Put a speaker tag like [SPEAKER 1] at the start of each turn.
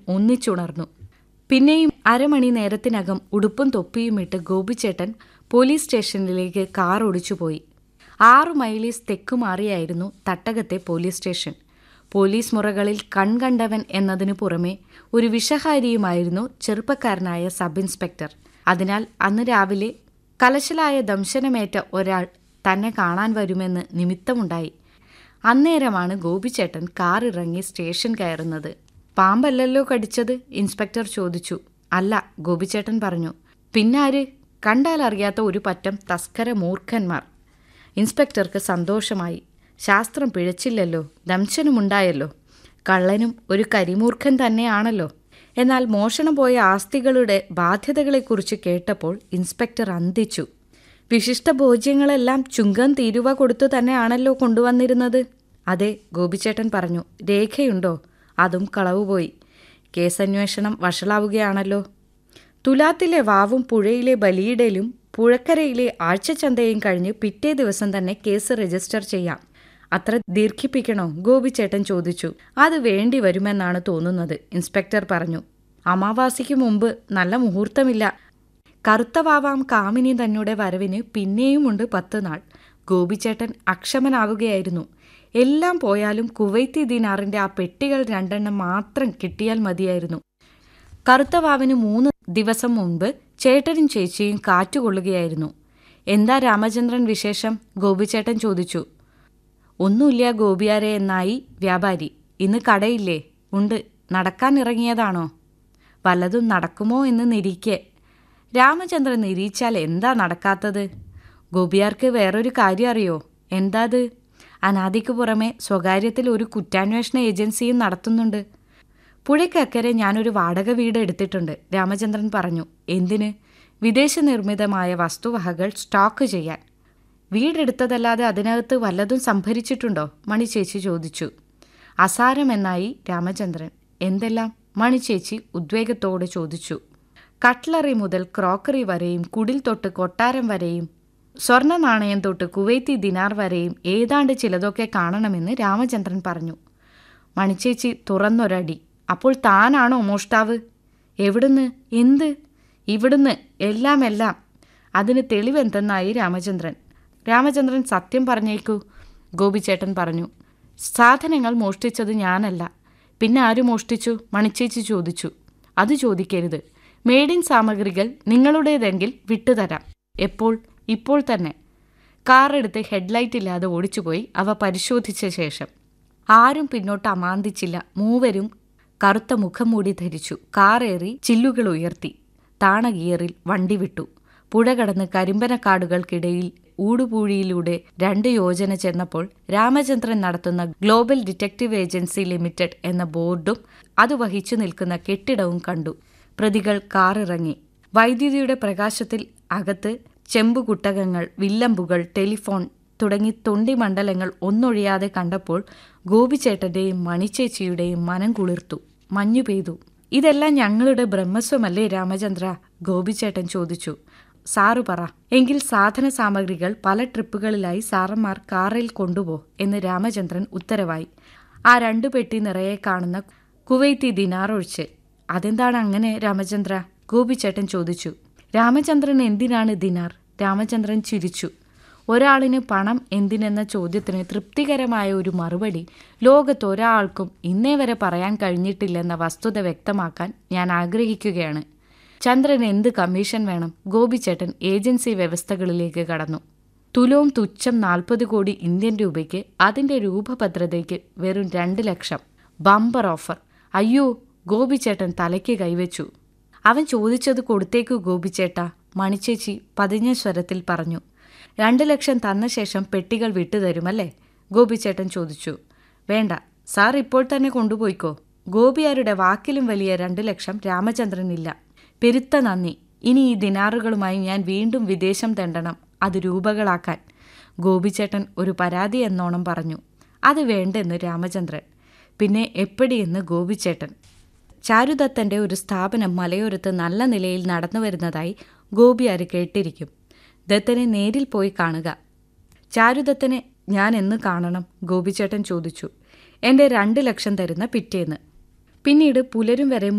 [SPEAKER 1] ഒന്നിച്ചുണർന്നു പിന്നെയും അരമണി നേരത്തിനകം ഉടുപ്പും തൊപ്പിയുമിട്ട് ഗോപിച്ചേട്ടൻ പോലീസ് സ്റ്റേഷനിലേക്ക് കാർ ഓടിച്ചുപോയി ആറു മൈലീസ് തെക്കുമാറിയായിരുന്നു തട്ടകത്തെ പോലീസ് സ്റ്റേഷൻ പോലീസ് മുറകളിൽ കൺകണ്ടവൻ എന്നതിനു പുറമെ ഒരു വിഷഹാരിയുമായിരുന്നു ചെറുപ്പക്കാരനായ സബ് ഇൻസ്പെക്ടർ അതിനാൽ അന്ന് രാവിലെ കലശലായ ദംശനമേറ്റ ഒരാൾ തന്നെ കാണാൻ വരുമെന്ന് നിമിത്തമുണ്ടായി അന്നേരമാണ് ഗോപിച്ചേട്ടൻ കാർ ഇറങ്ങി സ്റ്റേഷൻ കയറുന്നത് പാമ്പല്ലല്ലോ കടിച്ചത് ഇൻസ്പെക്ടർ ചോദിച്ചു അല്ല ഗോപിച്ചേട്ടൻ പറഞ്ഞു പിന്നാര് കണ്ടാൽ അറിയാത്ത ഒരു പറ്റം തസ്കര മൂർഖന്മാർ ഇൻസ്പെക്ടർക്ക് സന്തോഷമായി ശാസ്ത്രം പിഴച്ചില്ലല്ലോ ദംശനമുണ്ടായല്ലോ കള്ളനും ഒരു കരിമൂർഖൻ തന്നെയാണല്ലോ എന്നാൽ മോഷണം പോയ ആസ്തികളുടെ ബാധ്യതകളെക്കുറിച്ച് കേട്ടപ്പോൾ ഇൻസ്പെക്ടർ അന്തിച്ചു വിശിഷ്ട ഭോജ്യങ്ങളെല്ലാം ചുങ്കം തീരുവ കൊടുത്തു തന്നെയാണല്ലോ കൊണ്ടുവന്നിരുന്നത് അതെ ഗോപിച്ചേട്ടൻ പറഞ്ഞു രേഖയുണ്ടോ അതും കളവുപോയി കേസന്വേഷണം വഷളാവുകയാണല്ലോ തുലാത്തിലെ വാവും പുഴയിലെ ബലിയിടലും പുഴക്കരയിലെ ആഴ്ചച്ചന്തയും കഴിഞ്ഞ് പിറ്റേ ദിവസം തന്നെ കേസ് രജിസ്റ്റർ ചെയ്യാം അത്ര ദീർഘിപ്പിക്കണോ ഗോപിച്ചേട്ടൻ ചോദിച്ചു അത് വേണ്ടി വരുമെന്നാണ് തോന്നുന്നത് ഇൻസ്പെക്ടർ പറഞ്ഞു അമാവാസിക്ക് മുമ്പ് നല്ല മുഹൂർത്തമില്ല കറുത്തവാവാം കാമിനി തന്നുടെ വരവിന് പിന്നെയുമുണ്ട് പത്ത് നാൾ ഗോപിച്ചേട്ടൻ അക്ഷമനാവുകയായിരുന്നു എല്ലാം പോയാലും കുവൈത്തി ദിനാറിന്റെ ആ പെട്ടികൾ രണ്ടെണ്ണം മാത്രം കിട്ടിയാൽ മതിയായിരുന്നു കറുത്തവാവിന് മൂന്ന് ദിവസം മുൻപ് ചേട്ടനും ചേച്ചിയും കാറ്റുകൊള്ളുകയായിരുന്നു എന്താ രാമചന്ദ്രൻ വിശേഷം ഗോപിച്ചേട്ടൻ ചോദിച്ചു ഒന്നുമില്ല ഗോപിയാരെ എന്നായി വ്യാപാരി ഇന്ന് കടയില്ലേ ഉണ്ട് നടക്കാൻ ഇറങ്ങിയതാണോ വല്ലതും നടക്കുമോ എന്ന് നിരീക്കെ രാമചന്ദ്രൻ നിരീച്ചാൽ എന്താ നടക്കാത്തത് ഗോപിയാർക്ക് വേറൊരു കാര്യം അറിയോ എന്താത് അനാദിക്ക് പുറമെ സ്വകാര്യത്തിൽ ഒരു കുറ്റാന്വേഷണ ഏജൻസിയും നടത്തുന്നുണ്ട് പുഴയ്ക്കക്കരെ ഞാനൊരു വാടക വീട് എടുത്തിട്ടുണ്ട് രാമചന്ദ്രൻ പറഞ്ഞു എന്തിന് വിദേശ നിർമ്മിതമായ വസ്തുവകകൾ സ്റ്റോക്ക് ചെയ്യാൻ വീടെടുത്തതല്ലാതെ അതിനകത്ത് വല്ലതും സംഭരിച്ചിട്ടുണ്ടോ മണിച്ചേച്ചി ചോദിച്ചു അസാരമെന്നായി രാമചന്ദ്രൻ എന്തെല്ലാം മണിച്ചേച്ചി ഉദ്വേഗത്തോടെ ചോദിച്ചു കട്ട്ലറി മുതൽ ക്രോക്കറി വരെയും കുടിൽ തൊട്ട് കൊട്ടാരം വരെയും സ്വർണ്ണ നാണയം തൊട്ട് കുവൈത്തി ദിനാർ വരെയും ഏതാണ്ട് ചിലതൊക്കെ കാണണമെന്ന് രാമചന്ദ്രൻ പറഞ്ഞു മണിച്ചേച്ചി തുറന്നൊരടി അപ്പോൾ താനാണോ മോഷ്ടാവ് എവിടുന്ന് എന്ത് ഇവിടുന്ന് എല്ലാം എല്ലാം അതിന് തെളിവെന്തെന്നായി രാമചന്ദ്രൻ രാമചന്ദ്രൻ സത്യം പറഞ്ഞേക്കൂ ഗോപിച്ചേട്ടൻ പറഞ്ഞു സാധനങ്ങൾ മോഷ്ടിച്ചത് ഞാനല്ല പിന്നെ ആര് മോഷ്ടിച്ചു മണിച്ചേച്ചി ചോദിച്ചു അത് ചോദിക്കരുത് മേഡിൻ സാമഗ്രികൾ നിങ്ങളുടേതെങ്കിൽ വിട്ടുതരാം എപ്പോൾ ഇപ്പോൾ തന്നെ കാർ എടുത്ത് ഹെഡ്ലൈറ്റ് ഇല്ലാതെ ഓടിച്ചുപോയി അവ പരിശോധിച്ച ശേഷം ആരും പിന്നോട്ട് അമാന്തിച്ചില്ല മൂവരും കറുത്ത മുഖം മൂടി ധരിച്ചു കാറേറി ചില്ലുകൾ ഉയർത്തി താണ ഗിയറിൽ വണ്ടി വിട്ടു പുഴ കടന്ന് കരിമ്പനക്കാടുകൾക്കിടയിൽ ഊടുപൂഴിയിലൂടെ രണ്ട് യോജന ചെന്നപ്പോൾ രാമചന്ദ്രൻ നടത്തുന്ന ഗ്ലോബൽ ഡിറ്റക്റ്റീവ് ഏജൻസി ലിമിറ്റഡ് എന്ന ബോർഡും അത് വഹിച്ചു നിൽക്കുന്ന കെട്ടിടവും കണ്ടു പ്രതികൾ കാറിറങ്ങി വൈദ്യുതിയുടെ പ്രകാശത്തിൽ അകത്ത് ചെമ്പുകുട്ടകങ്ങൾ വില്ലമ്പുകൾ ടെലിഫോൺ തുടങ്ങി തൊണ്ടിമണ്ഡലങ്ങൾ ഒന്നൊഴിയാതെ കണ്ടപ്പോൾ ഗോപിച്ചേട്ടന്റെയും മണിച്ചേച്ചിയുടെയും മനം കുളിർത്തു മഞ്ഞു പെയ്തു ഇതെല്ലാം ഞങ്ങളുടെ ബ്രഹ്മസ്വമല്ലേ രാമചന്ദ്ര ഗോപിച്ചേട്ടൻ ചോദിച്ചു സാറു പറ എങ്കിൽ സാധന സാമഗ്രികൾ പല ട്രിപ്പുകളിലായി സാറന്മാർ കാറിൽ കൊണ്ടുപോ എന്ന് രാമചന്ദ്രൻ ഉത്തരവായി ആ രണ്ടു പെട്ടി നിറയെ കാണുന്ന കുവൈത്തി ദിനാർ ഒഴിച്ച് അതെന്താണ് അങ്ങനെ രാമചന്ദ്ര ഗോപിച്ചേട്ടൻ ചോദിച്ചു രാമചന്ദ്രൻ എന്തിനാണ് ദിനാർ രാമചന്ദ്രൻ ചിരിച്ചു ഒരാളിന് പണം എന്തിനെന്ന ചോദ്യത്തിന് തൃപ്തികരമായ ഒരു മറുപടി ലോകത്തൊരാൾക്കും ഇന്നേ വരെ പറയാൻ കഴിഞ്ഞിട്ടില്ലെന്ന വസ്തുത വ്യക്തമാക്കാൻ ഞാൻ ആഗ്രഹിക്കുകയാണ് ചന്ദ്രൻ എന്ത് കമ്മീഷൻ വേണം ഗോപിച്ചേട്ടൻ ഏജൻസി വ്യവസ്ഥകളിലേക്ക് കടന്നു തുലോം തുച്ഛം നാൽപ്പത് കോടി ഇന്ത്യൻ രൂപയ്ക്ക് അതിന്റെ രൂപഭദ്രതയ്ക്ക് വെറും രണ്ട് ലക്ഷം ബമ്പർ ഓഫർ അയ്യോ ഗോപിച്ചേട്ടൻ തലയ്ക്ക് കൈവച്ചു അവൻ ചോദിച്ചത് കൊടുത്തേക്കു ഗോപിച്ചേട്ട മണിച്ചേച്ചി പതിഞ്ഞ സ്വരത്തിൽ പറഞ്ഞു രണ്ട് ലക്ഷം തന്ന ശേഷം പെട്ടികൾ വിട്ടുതരുമല്ലേ ഗോപിച്ചേട്ടൻ ചോദിച്ചു വേണ്ട സാർ ഇപ്പോൾ തന്നെ കൊണ്ടുപോയിക്കോ ഗോപിയാരുടെ വാക്കിലും വലിയ രണ്ട് ലക്ഷം രാമചന്ദ്രനില്ല പെരുത്ത നന്ദി ഇനി ഈ ദിനാറുകളുമായി ഞാൻ വീണ്ടും വിദേശം തെണ്ടണം അത് രൂപകളാക്കാൻ ഗോപിച്ചേട്ടൻ ഒരു പരാതി എന്നോണം പറഞ്ഞു അത് വേണ്ടെന്ന് രാമചന്ദ്രൻ പിന്നെ എപ്പടിയെന്ന് ഗോപിച്ചേട്ടൻ ചാരുദത്തന്റെ ഒരു സ്ഥാപനം മലയോരത്ത് നല്ല നിലയിൽ നടന്നു വരുന്നതായി ഗോപിയാര് കേട്ടിരിക്കും ദത്തനെ നേരിൽ പോയി കാണുക ചാരുദത്തനെ ഞാൻ എന്ന് കാണണം ഗോപിച്ചേട്ടൻ ചോദിച്ചു എൻ്റെ രണ്ട് ലക്ഷം തരുന്ന പിറ്റേന്ന് പിന്നീട് പുലരും വരെ